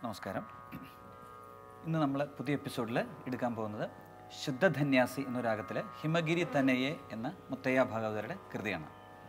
നമസ്കാരം ഇന്ന് നമ്മൾ പുതിയ എപ്പിസോഡിൽ എടുക്കാൻ പോകുന്നത് ശുദ്ധധന്യാസി എന്ന രാഗത്തിൽ ഹിമഗിരി തനയെ എന്ന മുത്തയ്യ ഭാഗവതരുടെ കൃതിയാണ്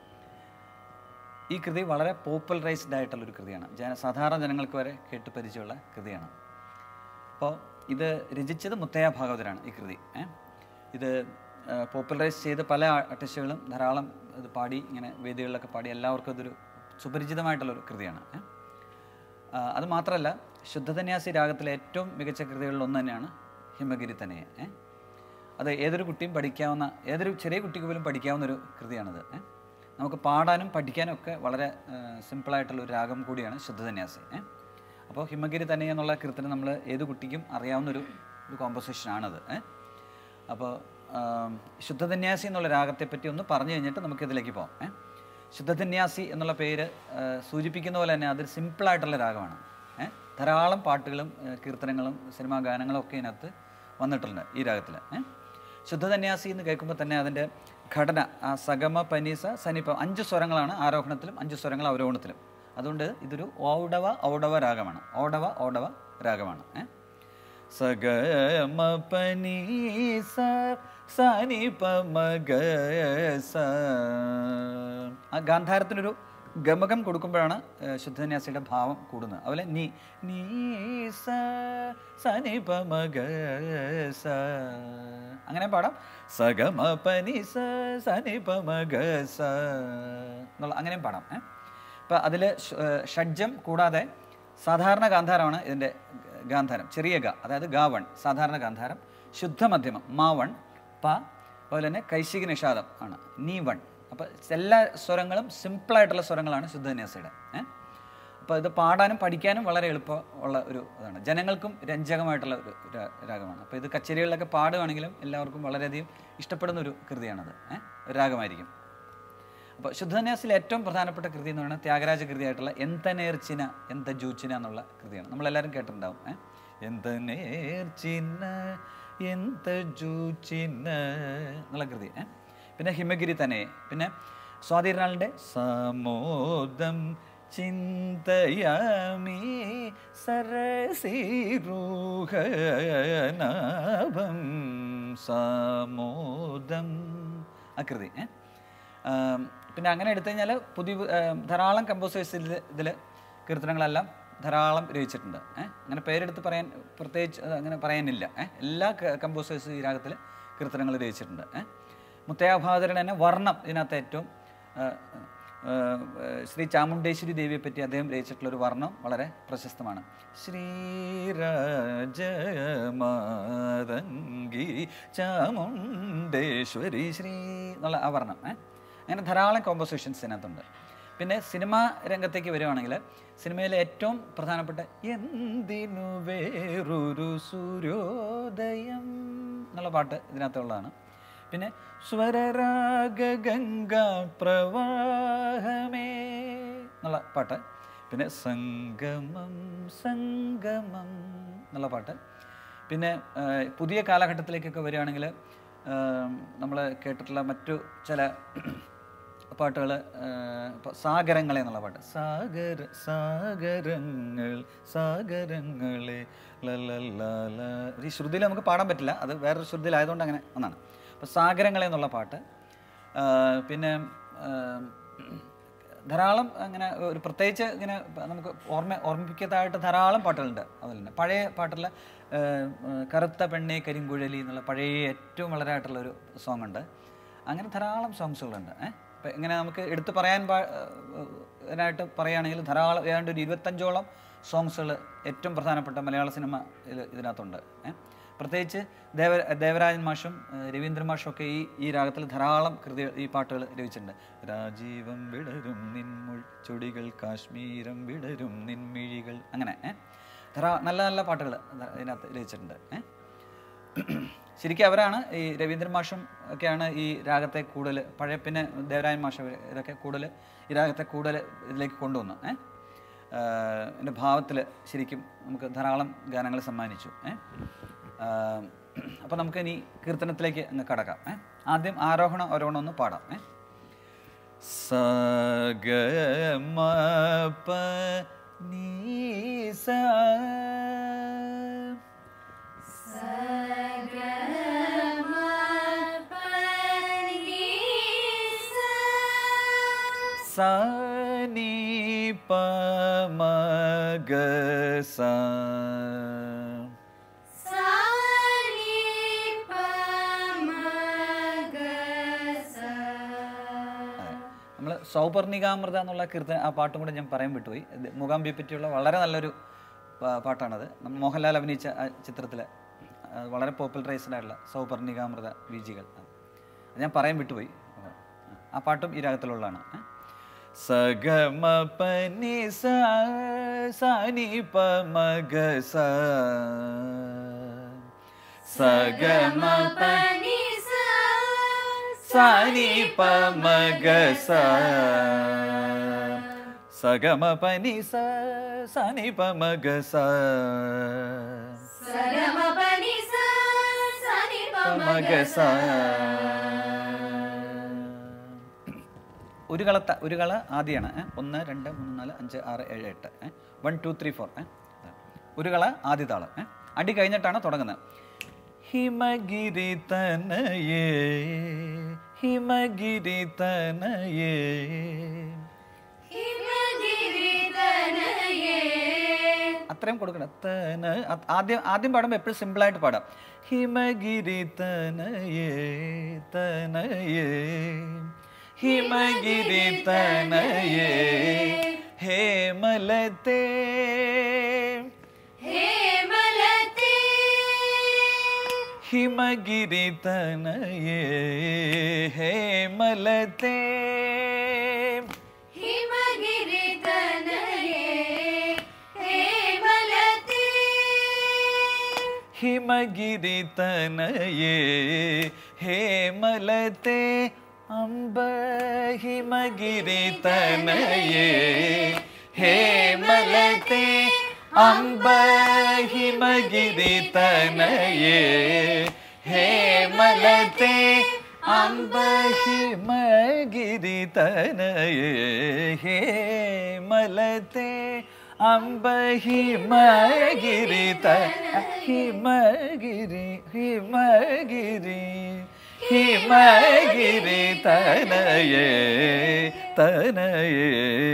ഈ കൃതി വളരെ പോപ്പുലറൈസ്ഡ് ആയിട്ടുള്ള ഒരു കൃതിയാണ് ജന സാധാരണ ജനങ്ങൾക്ക് വരെ കേട്ട് പരിചയമുള്ള കൃതിയാണ് അപ്പോൾ ഇത് രചിച്ചത് മുത്തയ്യ ഭാഗവതരാണ് ഈ കൃതി ഏ? ഇത് പോപ്പുലറൈസ് ചെയ്ത് പല ആർട്ടിസ്റ്റുകളും ധാരാളം ഇത് പാടി ഇങ്ങനെ വേദികളിലൊക്കെ പാടി എല്ലാവർക്കും ഇതൊരു സുപരിചിതമായിട്ടുള്ളൊരു കൃതിയാണ് ഏ? ആ, അത് മാത്രമല്ല ശുദ്ധധന്യാസി രാഗത്തിലെ ഏറ്റവും മികച്ച കൃതികളിൽ ഒന്ന് തന്നെയാണ് ഹിമഗിരി തനയെ ഏ? അത് ഏതൊരു കുട്ടിയും പഠിക്കാവുന്ന ഏതൊരു ചെറിയ കുട്ടിക്ക് പോലും പഠിക്കാവുന്ന ഒരു കൃതിയാണിത് ഏ? നമുക്ക് പാടാനും പഠിക്കാനും ഒക്കെ വളരെ സിമ്പിളായിട്ടുള്ള ഒരു രാഗം കൂടിയാണ് ശുദ്ധധന്യാസി ഏ? അപ്പോൾ ഹിമഗിരി തന്നെ എന്നുള്ള കീർത്തനം നമ്മൾ ഏത് കുട്ടിക്കും അറിയാവുന്നൊരു ഒരു കോമ്പോസിഷനാണത് ഏ? അപ്പോൾ ആം, ശുദ്ധധന്യാസി എന്നുള്ള രാഗത്തെ പറ്റി ഒന്ന് പറഞ്ഞു കഴിഞ്ഞിട്ട് നമുക്ക് ഇതിലേക്ക് പോകാം ഏ? ശുദ്ധധന്യാസി എന്നുള്ള പേര് ആ, സൂചിപ്പിക്കുന്ന പോലെ തന്നെ അതൊരു സിമ്പിളായിട്ടുള്ള രാഗമാണ് ഏ? ധാരാളം പാട്ടുകളും ആ, കീർത്തനങ്ങളും സിനിമാ ഗാനങ്ങളും ഒക്കെ ഇതിനകത്ത് വന്നിട്ടുണ്ട് ഈ രാഗത്തിൽ ഏ? ശുദ്ധധന്യാസി എന്ന് കേൾക്കുമ്പോൾ തന്നെ അതിൻ്റെ ഘടന ആ സഗമ പനീസ സനിപ്പ അഞ്ച് സ്വരങ്ങളാണ് ആരോഹണത്തിലും അഞ്ച് സ്വരങ്ങൾ അവരോഹണത്തിലും അതുകൊണ്ട് ഇതൊരു ഓടവ ഔഡവ രാഗമാണ് ഓടവ ഓടവ രാഗമാണ് ഏ? സഗമ പനീസ സനിപ മഗ സ ആ ഗാന്ധാരത്തിനൊരു ഗമകം കൊടുക്കുമ്പോഴാണ് ഏഹ്, ശുദ്ധന്യാസിയുടെ ഭാവം കൂടുന്നത് അതുപോലെ നീ നീ സ സനിപ മഗ സ അങ്ങനെ പാടാം സഗമ പനി സ സനിപ മഗ സ എന്നുള്ള അങ്ങനെയും പാടാം ഏഹ് അപ്പം അതിൽ ഷഡ്ജം കൂടാതെ സാധാരണ ഗാന്ധാരമാണ് ഇതിൻ്റെ ഗാന്ധാരം ചെറിയ ഗ അതായത് ഗാ വൺ സാധാരണ ഗാന്ധാരം ശുദ്ധമധ്യമം മാ വൺ പ അതുപോലെ തന്നെ കൈശിക നിഷാദം ആണ് നീ വൺ അപ്പോൾ എല്ലാ സ്വരങ്ങളും സിമ്പിളായിട്ടുള്ള സ്വരങ്ങളാണ് ശുദ്ധന്യാസയുടെ ഏഹ് അപ്പോൾ ഇത് പാടാനും പഠിക്കാനും വളരെ എളുപ്പമുള്ള ഒരു ഇതാണ് ജനങ്ങൾക്കും രഞ്ജകമായിട്ടുള്ള ഒരു രാ- രാഗമാണ് അപ്പോൾ ഇത് കച്ചേരികളിലൊക്കെ പാടുകയാണെങ്കിലും എല്ലാവർക്കും വളരെയധികം ഇഷ്ടപ്പെടുന്ന ഒരു കൃതിയാണത് ഏഹ് ഒരു രാഗമായിരിക്കും അപ്പോൾ ശുദ്ധന്യാസിലെ ഏറ്റവും പ്രധാനപ്പെട്ട കൃതി എന്ന് പറയുന്നത് ത്യാഗരാജ കൃതിയായിട്ടുള്ള എന്ത നേർച്ചിന എന്ത ജൂച്ചിന എന്നുള്ള കൃതിയാണ് നമ്മളെല്ലാവരും കേട്ടിട്ടുണ്ടാവും ഏ? എന്ത നേർച്ചിന എന്ത ജൂച്ചിന എന്നുള്ള കൃതി ഏ? പിന്നെ ഹിമഗിരി തന്നെ പിന്നെ സ്വാതിരുനാളിൻ്റെ സമോദം ചിന്തയാമി സരസിരൂഹനാഭം സമോദം ആ കൃതി ഏ? ആം, പിന്നെ അങ്ങനെ എടുത്തു കഴിഞ്ഞാൽ പുതിയ ആം, ധാരാളം കമ്പോസേഴ്സ് ഇതിൽ ഇതിൽ കീർത്തനങ്ങളെല്ലാം ധാരാളം രചിച്ചിട്ടുണ്ട് ഏഹ് അങ്ങനെ പേരെടുത്ത് പറയാൻ പ്രത്യേകിച്ച് അത് അങ്ങനെ പറയാനില്ല ഏഹ് എല്ലാ കമ്പോസേഴ്സ് ഈ രാഗത്തിൽ കീർത്തനങ്ങൾ രചിച്ചിട്ടുണ്ട് ഏഹ് മുത്തയാഭാദരൻ തന്നെ വർണ്ണം ഇതിനകത്ത് ഏറ്റവും ആ, ആ, ശ്രീ ചാമുണ്ടേശ്വരി ദേവിയെ പറ്റി അദ്ദേഹം രചിച്ചിട്ടുള്ള ഒരു വർണ്ണം വളരെ പ്രശസ്തമാണ് ശ്രീരാജമാതങ്കി ചാമുണ്ടേശ്വരി ശ്രീ എന്നുള്ള ആ വർണ്ണം ഏഹ് അങ്ങനെ ധാരാളം കോമ്പോസിഷൻസ് ഇതിനകത്തുണ്ട് പിന്നെ സിനിമാ രംഗത്തേക്ക് വരുവാണെങ്കിൽ സിനിമയിലെ ഏറ്റവും പ്രധാനപ്പെട്ട എന്തിനു വേറൊരു സൂര്യോദയം എന്നുള്ള പാട്ട് ഇതിനകത്തുള്ളതാണ് പിന്നെ സ്വരരാഗ ഗംഗാ പ്രവാഹമേ എന്നുള്ള പാട്ട് പിന്നെ സംഗമം സംഗമം എന്നുള്ള പാട്ട് പിന്നെ ആ, പുതിയ കാലഘട്ടത്തിലേക്കൊക്കെ വരികയാണെങ്കിൽ നമ്മൾ കേട്ടിട്ടുള്ള മറ്റു ചില പാട്ടുകൾ ഇപ്പോൾ സാഗരങ്ങളെ എന്നുള്ള പാട്ട് സാഗര സാഗരങ്ങൾ സാഗരങ്ങളെ ലലലാല ഈ ശ്രുതിയിൽ നമുക്ക് പാടാൻ പറ്റില്ല അത് വേറൊരു ശ്രുതിയിലായതുകൊണ്ട് അങ്ങനെ ഒന്നാണ് അപ്പോൾ സാഗരങ്ങളെ എന്നുള്ള പാട്ട് ആ, പിന്നെ ആ, ധാരാളം അങ്ങനെ ഒരു പ്രത്യേകിച്ച് ഇങ്ങനെ നമുക്ക് ഓർമ്മ ഓർമ്മിപ്പിക്കത്തായിട്ട് ധാരാളം പാട്ടുകളുണ്ട് അതിൽ തന്നെ പഴയ പാട്ടുള്ള ആ, ആ, കറുത്ത പെണ്ണെ കരിങ്കുഴലി എന്നുള്ള പഴയ ഏറ്റവും വളരെ ആയിട്ടുള്ള ഒരു സോങ് ഉണ്ട് അങ്ങനെ ധാരാളം സോങ്സുകളുണ്ട് ഏഹ് ഇപ്പം ഇങ്ങനെ നമുക്ക് എടുത്തു പറയാൻ പാ- ഇതിനായിട്ട് പറയുകയാണെങ്കിൽ ധാരാളം ഏതാണ്ട് ഒരു ഇരുപത്തഞ്ചോളം സോങ്സുകൾ ഏറ്റവും പ്രധാനപ്പെട്ട മലയാള സിനിമ ഇതിൽ- ഇതിനകത്തുണ്ട് ഏഹ് പ്രത്യേകിച്ച് ദേവ ദേവരാജൻ മാഷും ഏഹ് രവീന്ദ്രൻ മാഷും ഒക്കെ ഈ ഈ രാഗത്തിൽ ധാരാളം കൃതി ഈ പാട്ടുകൾ രചിച്ചിട്ടുണ്ട് രാജീവം വിടരും നിൻമുൾ ചുടികൾ കാശ്മീരം വിടരും നിൻമിഴികൾ അങ്ങനെ ഏഹ് ധാരാ നല്ല നല്ല പാട്ടുകൾ ഇതിനകത്ത് രചിച്ചിട്ടുണ്ട് ഏഹ് ശരിക്കും അവരാണ് ഈ രവീന്ദ്രൻ മാഷും ഒക്കെയാണ് ഈ രാഗത്തെ കൂടുതൽ പഴയ പിന്നെ ദേവരായൻ മാഷ ഇതൊക്കെ കൂടുതൽ ഈ രാഗത്തെ കൂടുതൽ ഇതിലേക്ക് കൊണ്ടുവന്നു ഏഹ് എൻ്റെ ഭാവത്തിൽ ശരിക്കും നമുക്ക് ധാരാളം ഗാനങ്ങൾ സമ്മാനിച്ചു ഏഹ് അപ്പോൾ നമുക്ക് ഇനി കീർത്തനത്തിലേക്ക് അങ്ങ് കടക്കാം ഏഹ് ആദ്യം ആരോഹണം അവരോഹണം ഒന്ന് പാടാം ഏഹ് സ ഗ മ പ നീ സാ സാ നീ പ മ ഗ സാ നമ്മൾ സൗപർണികാമൃത എന്നുള്ള കീർത്തന ആ പാട്ടും കൂടെ ഞാൻ പറയാൻ വിട്ടുപോയി ഇത് മൂകാംബിയെ പറ്റിയുള്ള വളരെ നല്ലൊരു പാ- പാട്ടാണത് നമ്മ- മോഹൻലാൽ അഭിനയിച്ച ആ ചിത്രത്തിലെ ആ, വളരെ പോപ്പുലറൈസ്ഡ് ആയിട്ടുള്ള സൗപർണികാമൃത വീജികൾ അത് ഞാൻ പറയാൻ വിട്ടുപോയി ആ പാട്ടും ഈ രാഗത്തിലുള്ളതാണ് ഏ? സഗമ പനി സ സനി പ മഗ സ സഗമ പ സനി പ മഗ സ സഗമ പനി സ സനി പ മഗ സ മഗ സ ഒരു കള ത- ഒരു കള ആദ്യമാണ് ഏ? ഒന്ന് രണ്ട് മൂന്ന് നാല് അഞ്ച് ആറ് ഏഴ് എട്ട് വൺ ടു ത്രീ ഫോർ ഒരു കള ആദ്യ താളം ഏ? അടി കഴിഞ്ഞിട്ടാണ് തുടങ്ങുന്നത് ഹിമഗിരി തനയേ ഹിമഗിരി തനയേ അത്രയും കൊടുക്കണം തന അത് ആദ്യം ആദ്യം പാടുമ്പോൾ എപ്പോഴും സിമ്പിളായിട്ട് പാടാം ഹിമഗിരി തനയേ തനയേ ഹിമഗിരി തനയേ ഹേമലത്തേ ഹിമഗിരി തനയേ ഹേമലത്തേ ഹിമഗിരി തനയേ ഹേമലത്തെ അംബ ഹിമഗിരി തനയേ ഹേമലത്തെ അംബ ഹിമഗിരി തനയേ ഹേമലത്തെ അംബ ഹിമഗിരി തനയേ ഹേമലത്തെ അംബ ഹിമഗിരി ത ഹിമഗിരി ഹിമഗിരി ഹിമഗിരി തനയേ തനയേ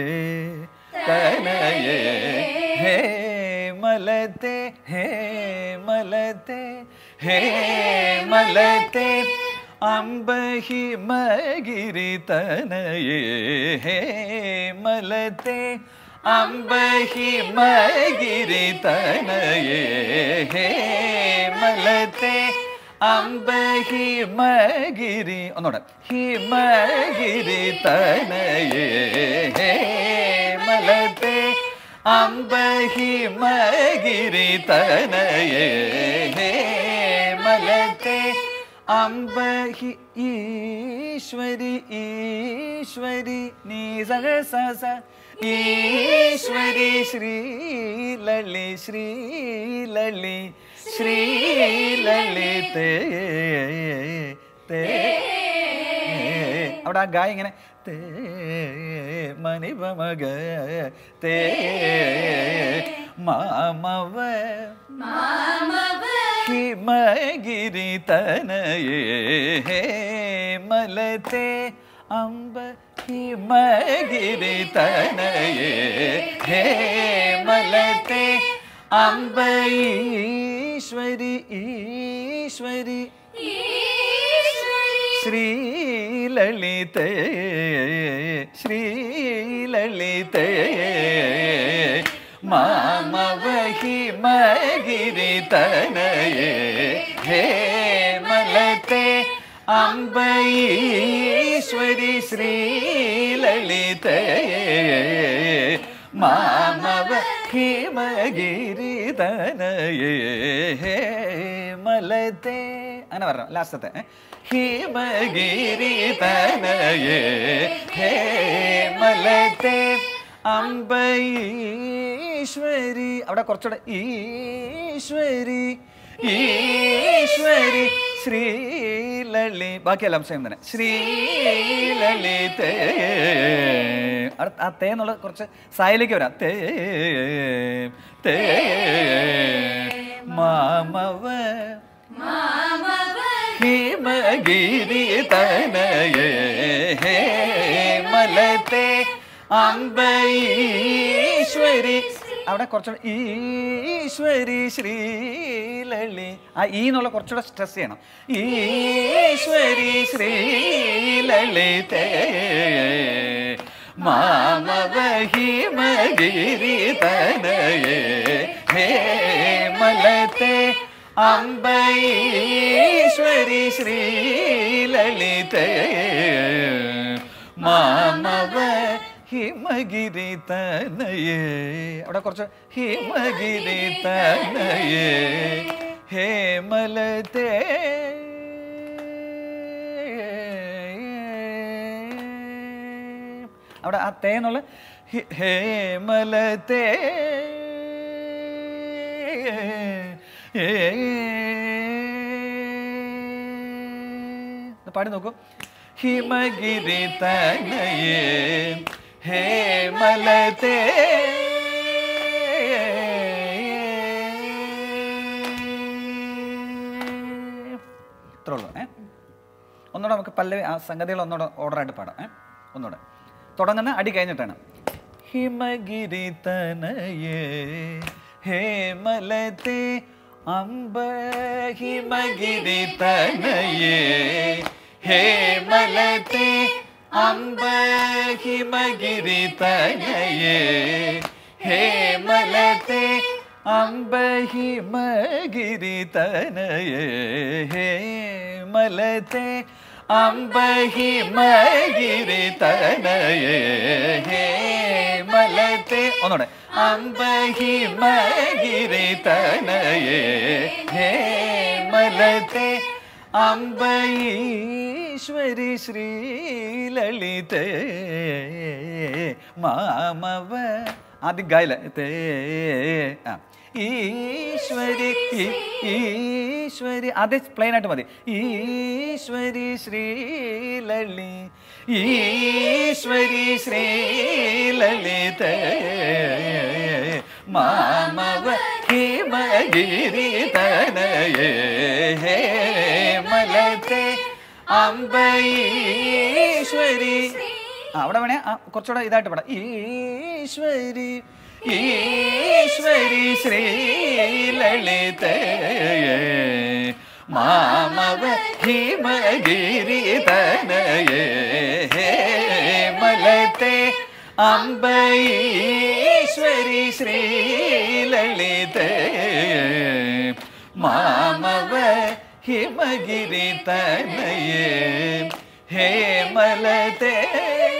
തനയേ ഹേ മലത്തെ ഹേ മലത്തെ ഹേ മലത്തെ അംബ ഹിമഗിരി തനയേ ഹേ മലത്തെ അംബ ഹിമഗിരി തനയേ ഹേ മലത്തെ അംബ ഹിമഗിരി ഒന്നൂടെ ഹിമഗിരി തനയേ ഹേ മലത്തെ അംബ ഹിമഗിരി തനയേ ഹേ മലത്തെ അംബ ഹി ഈശ്വരി ഈശ്വരി നീ സഹസ ഈശ്വരി ശ്രീലളി ശ്രീലളി ശ്രീലളിതേ തേ അവിടെ ആ ഗായ ഇങ്ങനെ തേ മണിപമക തേ മാമവ ഹിമഗിരി തനയേ ഹേ മലത്തെ അംബ ഹിമഗിരി തനയേ ഹേ മലത്തെ അംബ ഈശ്വരി ഈശ്വരി ശ്രീലളിതേ ശ്രീലളിതേ മാമവഹി മഗിരി തനയേ ഹേ മലത്തെ അംബീശ്വരി ശ്രീലളിതേ മാമവ ഹിമഗിരി തനയേ ഹേ മലത്തെ അങ്ങനെ പറഞ്ഞു ലാസ്റ്റത്തെ ഹിമഗിരി തനയേ ഹേ മലത്തെ അംബീശ്വരി അവിടെ കുറച്ചുകൂടെ ഈശ്വരി ഈശ്വരി ശ്രീലളി ബാക്കിയെല്ലാം സെയിം തന്നെ ശ്രീലളിതേ അവിടെ ആ തേ എന്നുള്ള കുറച്ച് സായിലേക്ക് വരാം തേ തേ മാമവ ഹിമഗിരി തനയേ മലത്തെ അമ്പീശ്വരി അവിടെ കുറച്ചുകൂടെ ഈശ്വരി ശ്രീലളി ആ ഈ എന്നുള്ള കുറച്ചുകൂടെ സ്ട്രെസ് ചെയ്യണം ഈശ്വരി ശ്രീലളിതേ മാമവഹിമഗിരി തനയേ ഹേ മലത്തെ അമ്പീശ്വരി ശ്രീലളിതേ മാമവ ഹിമഗിരി തനയേ അവിടെ കുറച്ച് ഹിമഗിരി തനയേ ഹേമലതേ അവിടെ ആ തേ എന്നുള്ള ഹി- ഹേമലതേ ഇത് പാടി നോക്കൂ ഹിമഗിരി തനയേ ഹേമലതേ ഇത്രേ ഉള്ളൂ ഏ ഒന്നുകൂടെ നമുക്ക് പല്ലവി ആ സംഗതികൾ ഒന്നുകൂടെ ഓർഡറായിട്ട് പാടാം ഏ ഒന്നുകൂടെ തുടങ്ങുന്ന അടി കഴിഞ്ഞിട്ടാണ് ഹിമഗിരി തനയേ ഹേമലത്തെ അമ്പ ഹിമഗിരി തനയേ ഹേമലത്തെ അമ്പ ഹിമഗിരി തനയേ ഹേമലത്തെ അമ്പ ഹിമഗിരി തനയേ ഹേമലത്തെ അമ്പ ഹിമഗിരി തനയേ ഹേമലത്തെ ഒന്നുകൂടെ അമ്പ ഹിമഗിരി തനയേ ഹേമലത്തെ അമ്പ ഈശ്വരി ശ്രീലളിതേ മാമവ ആദ്യം ഗായില തേ ആ ഈശ്വരി ഈ- ഈശ്വരി ആദ്യം പ്ലെയിൻ ആയിട്ട് മതി ഈശ്വരി ശ്രീലളി ഈശ്വരി ശ്രീലളിതേ മാമവ ഹിമഗിരി തനയേ മലത്തെ അമ്പീശ്വരി ആ അവിടെ വേണേ ആ, കുറച്ചുകൂടെ ഇതായിട്ട് പാടാം ഈശ്വരി ഈശ്വരി ശ്രീലളിതേ മാമവ ഹിമഗിരി തനയേ മലത്തെ അമ്പീശ്വരി ശ്രീലളിതേ മാമവ ഹിമഗിരി തനയേ ഹേമലതേ